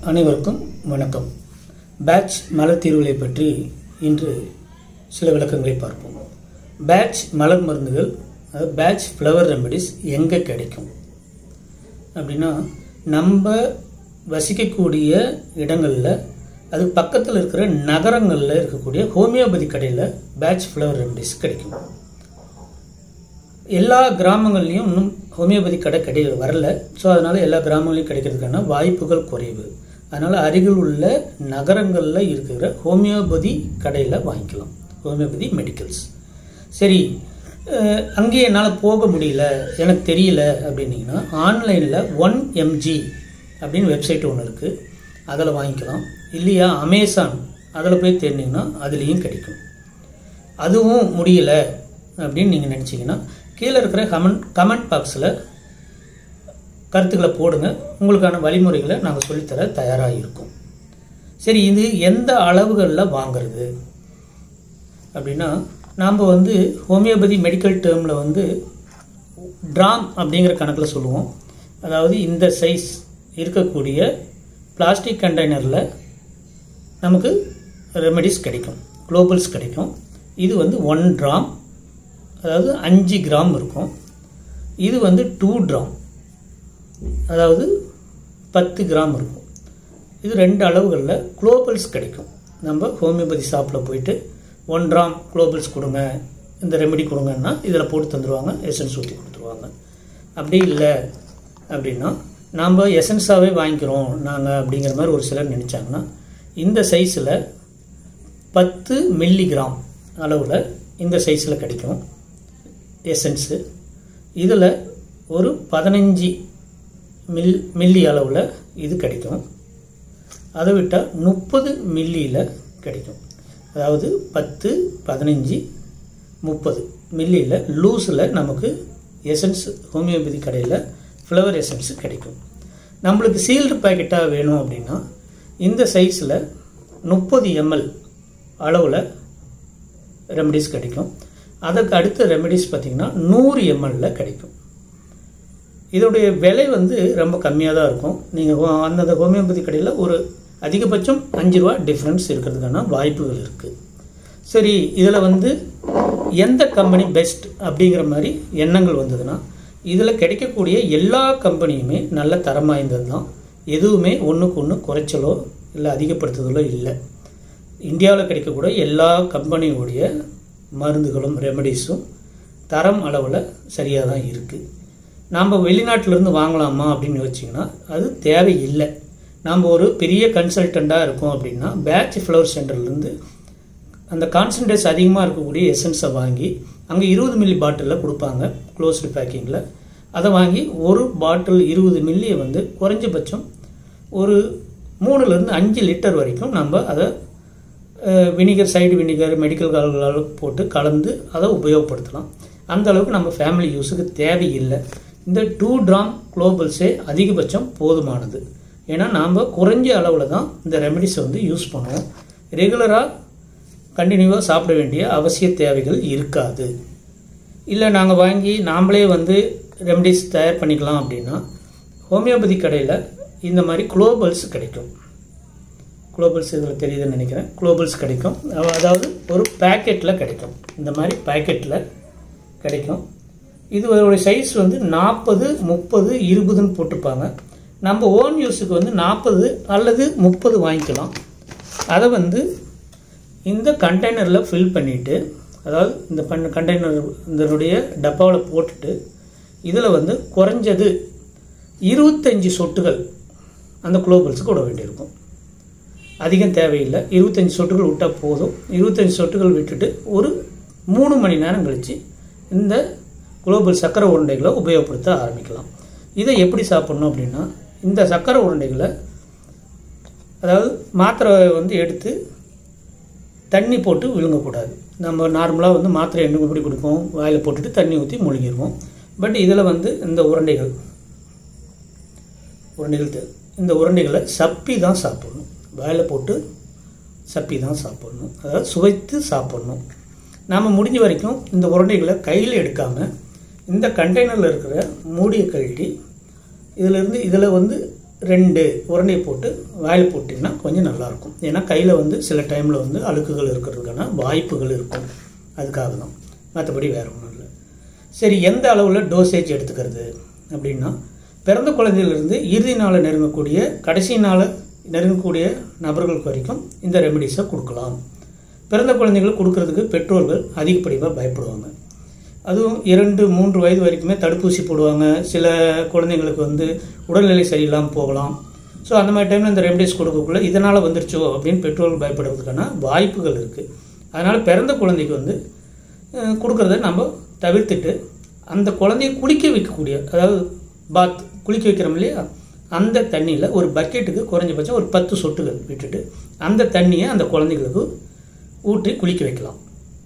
அனைவருக்கும் வணக்கம் பேட்ச் மலர் தீர்வுகளை பற்றி இன்று சில விளக்கங்களை பார்ப்போம் பேட்ச் மலர் மருந்துகள் அதாவது பேட்ச் ஃப்ளவர் ரெமடிஸ் எங்கே கிடைக்கும் அப்படின்னா நம்ம வசிக்கக்கூடிய இடங்களில் அது பக்கத்தில் இருக்கிற நகரங்களில் இருக்கக்கூடிய ஹோமியோபதி கடையில் பேட்ச் ஃப்ளவர் ரெமடிஸ் கிடைக்கும் எல்லா கிராமங்கள்லையும் இன்னும் ஹோமியோபதி கடை கிடை வரல ஸோ அதனால் எல்லா கிராமங்களையும் கிடைக்கிறதுக்கான வாய்ப்புகள் குறைவு அதனால் அருகில் உள்ள நகரங்களில் இருக்கிற ஹோமியோபதி கடையில் வாங்கிக்கலாம் ஹோமியோபதி மெடிக்கல்ஸ் சரி அஹ், அங்கே என்னால் போக முடியல எனக்கு தெரியல அப்படின்னீங்கன்னா ஆன்லைனில் ஒன் எம்ஜி அப்படின்னு வெப்சைட் ஒன்று இருக்குது அதில் வாங்கிக்கலாம் இல்லையா அமேசான் அதில் போய் தேடினீங்கன்னா அதுலேயும் கிடைக்கும் அதுவும் முடியல அப்படின்னு நீங்கள் நினச்சிங்கன்னா கீழே இருக்கிற கமெண்ட் கமெண்ட் பாக்ஸில் கருத்துக்களை போடுங்க உங்களுக்கான வழிமுறைகளை நாங்கள் சொல்லித்தர தயாராக இருக்கோம் சரி இது எந்த அளவுகளில் வாங்குறது அப்படின்னா நாம் வந்து ஹோமியோபதி மெடிக்கல் டேர்மில் வந்து ட்ராம் அப்படிங்கிற கணக்கில் சொல்லுவோம் அதாவது இந்த சைஸ் இருக்கக்கூடிய பிளாஸ்டிக் கண்டெய்னரில் நமக்கு ரெமெடிஸ் கிடைக்கும் குளோபல்ஸ் கிடைக்கும் இது வந்து ஒன் ட்ராம் அதாவது அஞ்சு கிராம் இருக்கும் இது வந்து டூ ட்ராம் அதாவது பத்து கிராம் இருக்கும் இது ரெண்டு அளவுகளில் குளோபல்ஸ் கிடைக்கும் நம்ம ஹோமியோபதி ஷாப்பில் போயிட்டு ஒன் கிராம் குளோபல்ஸ் கொடுங்க இந்த ரெமெடி கொடுங்கன்னா இதில் போட்டு தந்துடுவாங்க எசன்ஸ் ஊற்றி கொடுத்துருவாங்க அப்படி இல்லை அப்படின்னா நாம் எசன்ஸாகவே வாங்கிக்கிறோம் நாங்கள் அப்படிங்கிற மாதிரி ஒரு சிலர் நினச்சாங்கன்னா இந்த சைஸில் பத்து மில்லி கிராம் அளவில் இந்த சைஸில் கிடைக்கும் எசன்ஸு இதில் ஒரு பதினஞ்சு மில் மில்லி அளவில் இது கிடைக்கும் அதை விட்டால் முப்பது மில்லியில் கிடைக்கும் அதாவது பத்து பதினஞ்சு முப்பது மில்லியில் லூஸில் நமக்கு எசன்ஸ் ஹோமியோபதி கடையில் ஃப்ளவர் எசன்ஸ் கிடைக்கும் நம்மளுக்கு சீல்டு பேக்கெட்டாக வேணும் அப்படின்னா இந்த சைஸில் முப்பது எம்எல் அளவில் ரெமடிஸ் கிடைக்கும் அதுக்கு அடுத்த ரெமடிஸ் பார்த்திங்கன்னா நூறு எம்எல்ல கிடைக்கும் இதோடைய விலை வந்து ரொம்ப கம்மியாக தான் இருக்கும் நீங்கள் அந்தந்த ஹோமியோபதி கடையில் ஒரு அதிகபட்சம் அஞ்சு ரூபா டிஃப்ரென்ஸ் இருக்கிறதுக்கான வாய்ப்புகள் இருக்குது சரி இதில் வந்து எந்த கம்பெனி பெஸ்ட் அப்படிங்கிற மாதிரி எண்ணங்கள் வந்ததுன்னா இதில் கிடைக்கக்கூடிய எல்லா கம்பெனியுமே நல்ல தரம் வாய்ந்தது தான் எதுவுமே ஒன்றுக்கு ஒன்று குறைச்சலோ இல்லை அதிகப்படுத்துதலோ இல்லை இந்தியாவில் கிடைக்கக்கூடிய எல்லா கம்பெனியோடைய மருந்துகளும் ரெமடிஸும் தரம் அளவில் சரியாக தான் இருக்குது நாம் வெளிநாட்டிலேருந்து வாங்கலாமா அப்படின்னு யோசிச்சிங்கன்னா அது தேவையில்லை நாம் ஒரு பெரிய கன்சல்டண்ட்டாக இருக்கோம் அப்படின்னா பேட்ச் ஃப்ளவர் சென்டர்லேருந்து அந்த கான்சன்ட்ரேட்ஸ் அதிகமாக இருக்கக்கூடிய எசன்ஸை வாங்கி அங்கே இருபது மில்லி பாட்டிலில் கொடுப்பாங்க க்ளோஸ்டு பேக்கிங்கில் அதை வாங்கி ஒரு பாட்டில் இருபது மில்லியை வந்து குறைஞ்சபட்சம் ஒரு மூணுலேருந்து அஞ்சு லிட்டர் வரைக்கும் நம்ம அதை வினிகர் சைடு வினிகர் மெடிக்கல் கால்களால் போட்டு கலந்து அதை உபயோகப்படுத்தலாம் அந்த அளவுக்கு நம்ம ஃபேமிலி யூஸுக்கு தேவையில்லை இந்த டூ ட்ராம் குளோபல்ஸே அதிகபட்சம் போதுமானது ஏன்னா நாம் குறைஞ்ச அளவில் தான் இந்த ரெமெடிஸை வந்து யூஸ் பண்ணுவோம் ரெகுலராக கண்டினியூவாக சாப்பிட வேண்டிய அவசிய தேவைகள் இருக்காது இல்லை நாங்கள் வாங்கி நாம்ளே வந்து ரெமடிஸ் தயார் பண்ணிக்கலாம் அப்படின்னா ஹோமியோபதி கடையில் இந்த மாதிரி குளோபல்ஸ் கிடைக்கும் குளோபல்ஸ் இதில் தெரியுதுன்னு நினைக்கிறேன் குளோபல்ஸ் கிடைக்கும் அவ- அதாவது ஒரு பேக்கெட்டில் கிடைக்கும் இந்த மாதிரி பேக்கெட்டில் கிடைக்கும் இது ஒரு சைஸ் வந்து நாற்பது முப்பது இருபதுன்னு போட்டிருப்பாங்க நம்ம ஓன் யூஸுக்கு வந்து நாற்பது அல்லது முப்பது வாங்கிக்கலாம் அதை வந்து இந்த கண்டெய்னரில் ஃபில் பண்ணிவிட்டு அதாவது இந்த பண்ண கண்டெய்னர் இதனுடைய டப்பாவில் போட்டுட்டு இதில் வந்து குறைஞ்சது இருபத்தஞ்சி சொட்டுகள் அந்த குளோபல்ஸுக்கு விட வேண்டியிருக்கும் அதிகம் தேவையில்லை இருபத்தஞ்சி சொட்டுகள் விட்டால் போதும் இருபத்தஞ்சி சொட்டுகள் விட்டுட்டு ஒரு மூணு மணி நேரம் கழித்து இந்த குளோபல் சக்கரை உருண்டைகளை உபயோகப்படுத்த ஆரம்பிக்கலாம் இதை எப்படி சாப்பிட்ணும் அப்படின்னா இந்த சக்கரை உருண்டைகளை அதாவது மாத்திரை வந்து எடுத்து தண்ணி போட்டு விழுங்கக்கூடாது நம்ம நார்மலாக வந்து மாத்திரை எண்ணெய் எப்படி குடிப்போம் வாயில் போட்டுட்டு தண்ணி ஊற்றி முழுங்கிடுவோம் பட் இதில் வந்து இந்த உருண்டைகள் உருண்டைகள் தே- இந்த உருண்டைகளை சப்பி தான் சாப்பிடணும் வாயில் போட்டு சப்பி தான் சாப்பிடணும் அதாவது சுவைத்து சாப்பிடணும் நாம் முடிஞ்ச வரைக்கும் இந்த உருண்டைகளை கையில் எடுக்காமல் இந்த கண்டெய்னரில் இருக்கிற மூடியை கழட்டி இதிலிருந்து இதில் வந்து ரெண்டு உருண்டை போட்டு வாயில் போட்டிங்கன்னா கொஞ்சம் நல்லாயிருக்கும் ஏன்னா கையில் வந்து சில டைமில் வந்து அழுக்குகள் இருக்கிறதுக்கான வாய்ப்புகள் இருக்கும் அதுக்காக தான் மற்றபடி வேறு ஒன்றும் இல்லை சரி எந்த அளவில் டோசேஜ் எடுத்துக்கிறது அப்படின்னா பிறந்த குழந்தையிலிருந்து இறுதி நாளை நெருங்கக்கூடிய கடைசி நாளை நெருங்கக்கூடிய நபர்களுக்கு வரைக்கும் இந்த ரெமெடிஸை கொடுக்கலாம் பிறந்த குழந்தைகள் கொடுக்கறதுக்கு பெற்றோர்கள் அதிகப்படியாக பயப்படுவாங்க அதுவும் இரண்டு மூன்று வயது வரைக்குமே தடுப்பூசி போடுவாங்க சில குழந்தைங்களுக்கு வந்து உடல்நிலை சரியில்லாமல் போகலாம் ஸோ அந்த மாதிரி டைமில் இந்த ரெமடிஸ் கொடுக்கக்குள்ள இதனால் வந்துருச்சோ அப்படின்னு பெற்றோர்கள் பயப்படுறதுக்கான வாய்ப்புகள் இருக்குது அதனால் பிறந்த குழந்தைக்கு வந்து அஹ், கொடுக்கறத நம்ம தவிர்த்துட்டு அந்த குழந்தைய குளிக்க வைக்கக்கூடிய அதாவது பாத் குளிக்க வைக்கிறோம் இல்லையா அந்த தண்ணியில் ஒரு பக்கெட்டுக்கு குறைஞ்சபட்சம் ஒரு பத்து சொட்டுகள் விட்டுட்டு அந்த தண்ணியை அந்த குழந்தைகளுக்கு ஊற்றி குளிக்க வைக்கலாம்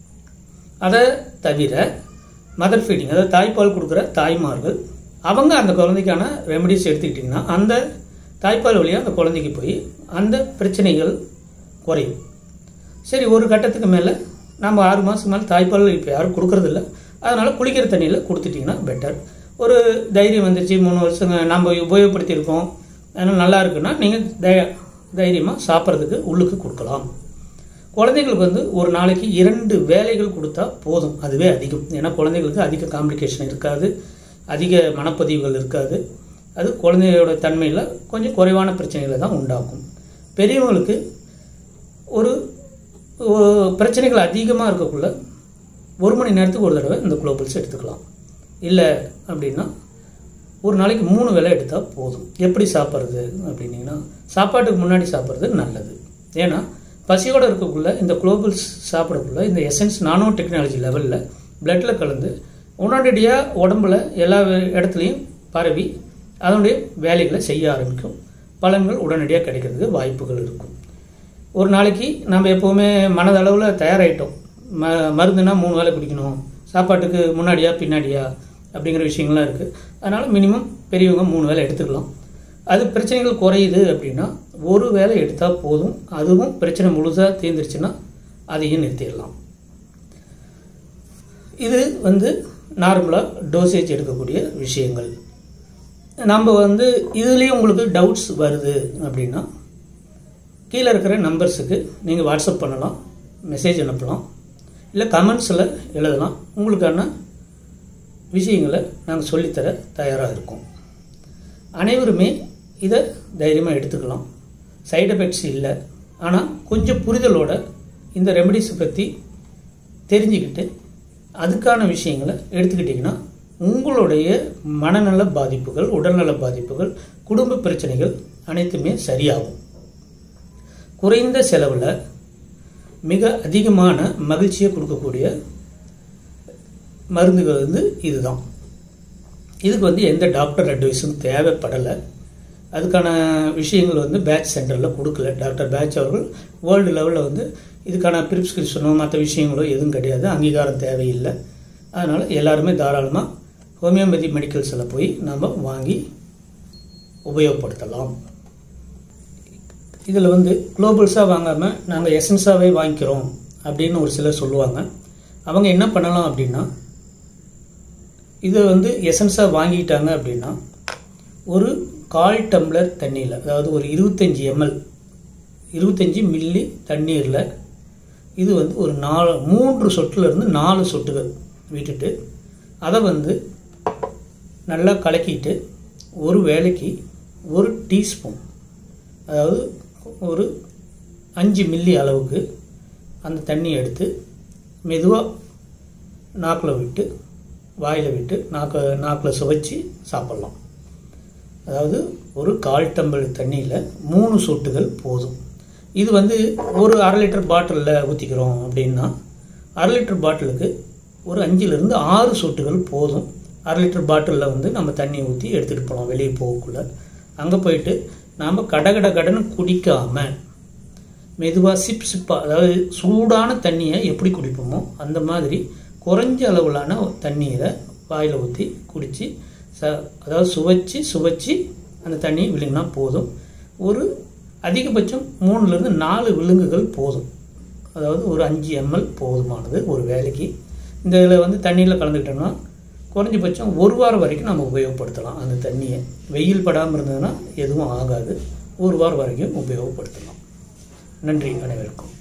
அதை தவிர மதர் ஃபீடிங் அதாவது தாய்ப்பால் கொடுக்குற தாய்மார்கள் அவங்க அந்த குழந்தைக்கான ரெமடிஸ் எடுத்துக்கிட்டிங்கன்னா அந்த தாய்ப்பால் வழியாக அந்த குழந்தைக்கு போய் அந்த பிரச்சனைகள் குறையும் சரி ஒரு கட்டத்துக்கு மேலே நம்ம ஆறு மாதத்துக்கு மேலே தாய்ப்பால் இப்போ யாரும் கொடுக்கறதில்ல அதனால் குளிக்கிற தண்ணியில் கொடுத்துட்டிங்கன்னா பெட்டர் ஒரு தைரியம் வந்துச்சு மூணு வருஷங்க நம்ம உபயோகப்படுத்தியிருக்கோம் அதனால் நல்லா இருக்குன்னா நீங்கள் தை தைரியமாக சாப்பிட்றதுக்கு உள்ளுக்கு கொடுக்கலாம் குழந்தைகளுக்கு வந்து ஒரு நாளைக்கு இரண்டு வேலைகள் கொடுத்தா போதும் அதுவே அதிகம் ஏன்னா குழந்தைகளுக்கு அதிக காம்ப்ளிகேஷன் இருக்காது அதிக மனப்பதிவுகள் இருக்காது அது குழந்தையோட தன்மையில் கொஞ்சம் குறைவான பிரச்சனைகளை தான் உண்டாக்கும் பெரியவங்களுக்கு ஒரு ஒரு பிரச்சனைகள் அதிகமாக இருக்கக்குள்ள ஒரு மணி நேரத்துக்கு ஒரு தடவை இந்த குளோபல்ஸ் எடுத்துக்கலாம் இல்லை அப்படின்னா ஒரு நாளைக்கு மூணு வேளை எடுத்தால் போதும் எப்படி சாப்பிட்றது அப்படின்னீங்கன்னா சாப்பாட்டுக்கு முன்னாடி சாப்பிட்றது நல்லது ஏன்னா பசியோடு இருக்கக்குள்ள இந்த குளோபல்ஸ் சாப்பிடக்குள்ள இந்த எசன்ஸ் நானோ டெக்னாலஜி லெவலில் பிளட்டில் கலந்து உடனடியாக உடம்புல எல்லா இடத்துலையும் பரவி அதனுடைய வேலைகளை செய்ய ஆரம்பிக்கும் பலன்கள் உடனடியாக கிடைக்கிறதுக்கு வாய்ப்புகள் இருக்கும் ஒரு நாளைக்கு நம்ம எப்போவுமே மனதளவில் தயாராகிட்டோம் ம மருந்துனா மூணு வேளை குடிக்கணும் சாப்பாட்டுக்கு முன்னாடியா பின்னாடியா அப்படிங்கிற விஷயங்கள்லாம் இருக்குது அதனால் மினிமம் பெரியவங்க மூணு வேளை எடுத்துக்கலாம் அது பிரச்சனைகள் குறையுது அப்படின்னா ஒரு வேளை எடுத்தால் போதும் அதுவும் பிரச்சனை முழுசாக தீர்ந்துருச்சுன்னா அதையும் நிறுத்திடலாம் இது வந்து நார்மலாக டோசேஜ் எடுக்கக்கூடிய விஷயங்கள் நம்ம வந்து இதுலேயும் உங்களுக்கு டவுட்ஸ் வருது அப்படின்னா கீழே இருக்கிற நம்பர்ஸுக்கு நீங்கள் வாட்ஸ்அப் பண்ணலாம் மெசேஜ் அனுப்பலாம் இல்லை கமெண்ட்ஸில் எழுதலாம் உங்களுக்கான விஷயங்களை நாங்கள் சொல்லித்தர தயாராக இருக்கோம் அனைவருமே இதை தைரியமாக எடுத்துக்கலாம் சைடு எஃபெக்ட்ஸ் இல்லை ஆனால் கொஞ்சம் புரிதலோட இந்த ரெமடிஸை பற்றி தெரிஞ்சுக்கிட்டு அதுக்கான விஷயங்களை எடுத்துக்கிட்டிங்கன்னா உங்களுடைய மனநல பாதிப்புகள் உடல்நல பாதிப்புகள் குடும்ப பிரச்சனைகள் அனைத்துமே சரியாகும் குறைந்த செலவில் மிக அதிகமான மகிழ்ச்சியை கொடுக்கக்கூடிய மருந்துகள் வந்து இதுதான் இதுக்கு வந்து எந்த டாக்டர் அட்வைஸும் தேவைப்படலை அதுக்கான விஷயங்கள் வந்து பேட்ச் சென்டரில் கொடுக்கல டாக்டர் பேட்ச் அவர்கள் வேர்ல்டு லெவலில் வந்து இதுக்கான ப்ரிஸ்கிரிப்ஷனோ மற்ற விஷயங்களோ எதுவும் கிடையாது அங்கீகாரம் தேவையில்லை அதனால் எல்லாருமே தாராளமாக ஹோமியோபதி மெடிக்கல்ஸில் போய் நம்ம வாங்கி உபயோகப்படுத்தலாம் இதில் வந்து குளோபல்ஸாக வாங்காமல் நாங்கள் எசன்ஸாகவே வாங்கிக்கிறோம் அப்படின்னு ஒரு சிலர் சொல்லுவாங்க அவங்க என்ன பண்ணலாம் அப்படின்னா இதை வந்து எசன்ஸாக வாங்கிட்டாங்க அப்படின்னா ஒரு கால் டம்ளர் தண்ணியில் அதாவது ஒரு இருபத்தஞ்சி எம்எல் இருபத்தஞ்சி மில்லி தண்ணீரில் இது வந்து ஒரு நாலு மூன்று சொட்டுலேருந்து நாலு சொட்டுகள் விட்டுட்டு அதை வந்து நல்லா கலக்கிட்டு ஒரு வேளைக்கு ஒரு டீஸ்பூன் அதாவது ஒரு அஞ்சு மில்லி அளவுக்கு அந்த தண்ணியை எடுத்து மெதுவாக நாக்கில் விட்டு வாயில் விட்டு நாக்க நாக்கில் சுவைச்சி சாப்பிட்லாம் அதாவது ஒரு கால் டம்பல் தண்ணியில் மூணு சொட்டுகள் போதும் இது வந்து ஒரு அரை லிட்டர் பாட்டிலில் ஊற்றிக்கிறோம் அப்படின்னா அரை லிட்டர் பாட்டிலுக்கு ஒரு அஞ்சுலேருந்து ஆறு சொட்டுகள் போதும் அரை லிட்டர் பாட்டிலில் வந்து நம்ம தண்ணி ஊற்றி எடுத்துகிட்டு போகலாம் வெளியே போகக்குள்ள அங்கே போயிட்டு நாம் கடகட கடன்னு குடிக்காமல் மெதுவாக சிப் சிப்பாக அதாவது சூடான தண்ணியை எப்படி குடிப்போமோ அந்த மாதிரி குறைஞ்ச அளவிலான தண்ணீரை வாயில் ஊற்றி குடித்து ச அதாவது சுவைச்சி சுவைச்சி அந்த தண்ணியை விழுங்கினா போதும் ஒரு அதிகபட்சம் மூணுலேருந்து நாலு விழுங்குகள் போதும் அதாவது ஒரு அஞ்சு எம்எல் போதுமானது ஒரு வேலைக்கு இந்த இதில் வந்து தண்ணியில் கலந்துக்கிட்டோம்னா குறைஞ்சபட்சம் ஒரு வாரம் வரைக்கும் நம்ம உபயோகப்படுத்தலாம் அந்த தண்ணியை வெயில் படாமல் இருந்ததுன்னா எதுவும் ஆகாது ஒரு வாரம் வரைக்கும் உபயோகப்படுத்தலாம் நன்றி அனைவருக்கும்